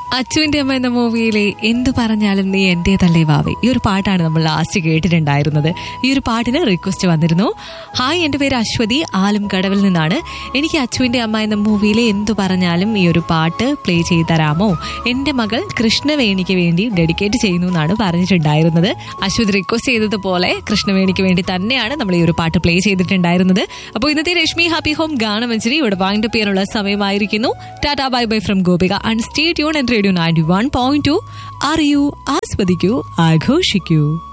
അച്ചുവിന്റെ അമ്മ എന്ന മൂവിയിലെ എന്തു പറഞ്ഞാലും നീ എന്റേതല്ലേ വാവേ ഈ ഒരു പാട്ടാണ് നമ്മൾ ലാസ്റ്റ് കേട്ടിട്ടുണ്ടായിരുന്നത് ഈ ഒരു പാട്ടിന് റിക്വസ്റ്റ് വന്നിരുന്നു ഹായ് എന്റെ പേര് അശ്വതി ആലും കടവിൽ നിന്നാണ് എനിക്ക് അച്ചുവിന്റെ അമ്മ എന്ന മൂവിയിലെ എന്തു പറഞ്ഞാലും ഈ ഒരു പാട്ട് പ്ലേ ചെയ്ത് തരാമോ എന്റെ മകൾ കൃഷ്ണവേണിക്ക് വേണ്ടി ഡെഡിക്കേറ്റ് ചെയ്യുന്നു എന്നാണ് പറഞ്ഞിട്ടുണ്ടായിരുന്നത് അശ്വതി റിക്വസ്റ്റ് ചെയ്തതുപോലെ കൃഷ്ണവേണിക്ക് വേണ്ടി തന്നെയാണ് നമ്മൾ ഈ ഒരു പാട്ട് പ്ലേ ചെയ്തിട്ടുണ്ടായിരുന്നത് അപ്പോൾ ഇന്നത്തെ രശ്മി ഹാപ്പി ഹോം ഗാനമഞ്ചരി ഇവിടെ വൈൻഡ് അപ്പ് ചെയ്യാനുള്ള സമയമായിരിക്കുന്നു tata bye bye from Gopika and stay tune and radio ninety one point two അറിയൂ ആസ്വദിക്കൂ ആഘോഷിക്കൂ